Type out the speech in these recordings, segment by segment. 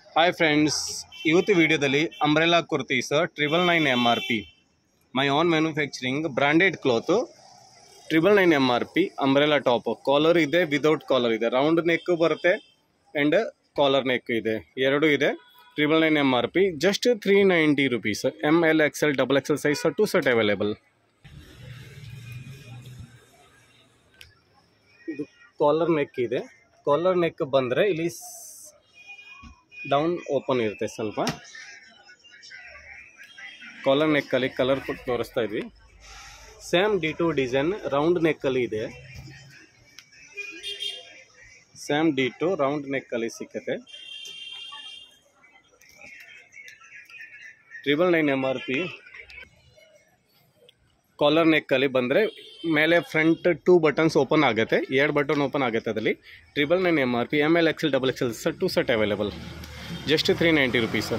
hi friends ಇವತ್ತು ವಿಡಿಯೋದಲ್ಲಿ umbrella kurtis triple nine M R P my own manufacturing branded cloth triple nine M R P umbrella top collar ಇದೆ without collar ಇದೆ round neck ಬರುತ್ತೆ and collar neck ಇದೆ ಎರಡು ಇದೆ triple nine M R P just three ninety rupees M L XL double XL size two set available ಇದು collar neck ಇದೆ collar neck ಬಂದರೆ ಇಲ್ಲಿ ಡೌನ್ ಓಪನ್ ಇರುತ್ತೆ ಸ್ವಲ್ಪ ಕಾಲರ್ ನೆಕ್ಕಲ್ಲಿ ಕಲರ್ ಕೊಟ್ಟು ತೋರಿಸ್ತಾ ಇದ್ವಿ same D two design round ನೆಕ್ಕಲ್ಲಿ ಇದೆ ಸೇಮ್ ಡಿ ಟು ರೌಂಡ್ ನೆಕ್ಕಲ್ಲಿ ಸಿಕ್ಕತ್ತೆ triple nine M R P collar ನೆಕ್ಕಲ್ಲಿ ಬಂದರೆ ಮೇಲೆ ಫ್ರಂಟ್ ಟೂ ಬಟನ್ಸ್ ಓಪನ್ ಆಗುತ್ತೆ ಎರಡು ಬಟನ್ ಓಪನ್ ಆಗುತ್ತೆ ಅದರಲ್ಲಿ triple nine M R P M L XL double XL sir two set available just three ninety rupees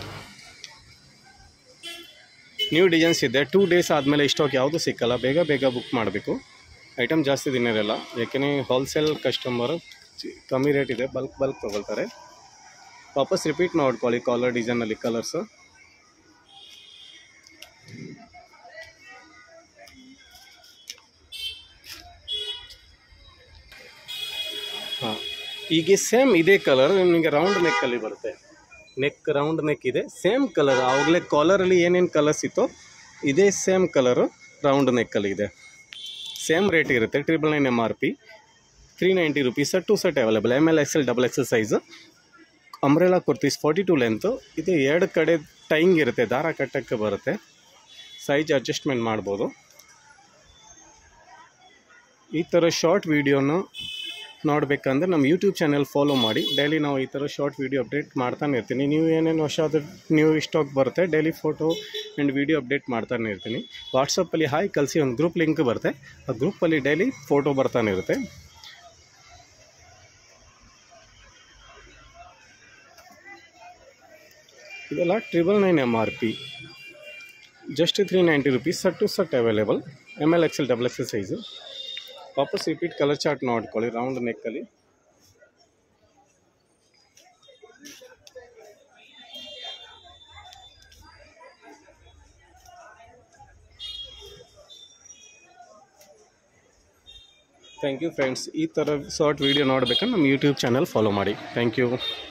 new designs ಇದೆ two days ಆದಮೇಲೆ ಇಷ್ಟೋಗಿ ಯಾವುದು ಸಿಕ್ಕಲ್ಲ ಬೇಗ ಬೇಗ ಬುಕ್ ಮಾಡಬೇಕು ಐಟಮ್ ಜಾಸ್ತಿ ದಿನ ಇರಲ್ಲ ಯಾಕೆಂದರೆ ಹೋಲ್ಸೇಲ್ ಕಸ್ಟಮರ್ ಕಮ್ಮಿ ರೇಟ್ ಇದೆ ಬಲ್ಕ್ ಬಲ್ಕ್ ತೊಗೊಳ್ತಾರೆ ವಾಪಸ್ ರಿಪೀಟ್ ನೋಡ್ಕೊಳ್ಳಿ ಕಾಲರ್ ಡಿಸೈನಲ್ಲಿ ಕಲರ್ಸು ಹಾಂ ಈಗ ಸೇಮ್ ಇದೇ ಕಲರ್ ನಿಮಗೆ ರೌಂಡ್ ನೆಕ್ಕಲ್ಲಿ ಬರುತ್ತೆ ನೆಕ್ ರೌಂಡ್ ನೆಕ್ ಇದೆ ಸೇಮ್ ಕಲರ್ ಆವಾಗಲೇ ಕಾಲರಲ್ಲಿ ಏನೇನು ಕಲರ್ಸ್ ಇತ್ತೋ ಇದೇ ಸೇಮ್ ಕಲರು ರೌಂಡ್ ನೆಕ್ಕಲ್ಲಿ ಇದೆ ಸೇಮ್ ರೇಟ್ ಇರುತ್ತೆ triple nine M R P three ninety rupees two set available M L X L double XL size umbrella kurtis forty two length ಇದು ಎರಡು ಕಡೆ ಟೈಂಗ್ ಇರುತ್ತೆ ದಾರ ಕಟ್ಟಕ್ಕೆ ಬರುತ್ತೆ ಸೈಜ್ ಅಡ್ಜಸ್ಟ್ಮೆಂಟ್ ಮಾಡ್ಬೋದು ಈ ಥರ ಶಾರ್ಟ್ ವೀಡಿಯೋನು ನೋಡಬೇಕಂದ್ರೆ ನಮ್ಮ ಯೂಟ್ಯೂಬ್ ಚಾನೆಲ್ ಫಾಲೋ ಮಾಡಿ ಡೈಲಿ ನಾವು ಈ ಥರ ಶಾರ್ಟ್ ವೀಡಿಯೋ ಅಪ್ಡೇಟ್ ಮಾಡ್ತಾನೆ ಇರ್ತೀನಿ ನೀವು ಏನೇನು ಹೊಸದು ನ್ಯೂ ಸ್ಟಾಕ್ ಬರುತ್ತೆ daily photo and video update ಮಾಡ್ತಾನೆ ಇರ್ತೀನಿ ವಾಟ್ಸಪ್ಪಲ್ಲಿ ಹಾಯ್ ಕಳಿಸಿ ಒಂದು ಗ್ರೂಪ್ ಲಿಂಕ್ ಬರುತ್ತೆ ಆ ಗ್ರೂಪಲ್ಲಿ ಡೈಲಿ ಫೋಟೋ ಬರ್ತಾನೆ ಇರುತ್ತೆ ಇದೆಲ್ಲ triple nine M R P just three ninety rupees set two set available M L XL double XL size ವಾಪಸ್ ರಿಪೀಟ್ ಕಲರ್ ಚಾರ್ಟ್ ನೋಡ್ಕೊಳ್ಳಿ ರೌಂಡ್ ನೆಕ್ಕಲ್ಲಿ ಥ್ಯಾಂಕ್ ಯು ಫ್ರೆಂಡ್ಸ್ ಈ ಥರ ಶಾರ್ಟ್ ವೀಡಿಯೋ ನೋಡ್ಬೇಕಂದ್ರೆ ನಮ್ಮ ಯೂಟ್ಯೂಬ್ ಚಾನಲ್ ಫಾಲೋ ಮಾಡಿ thank you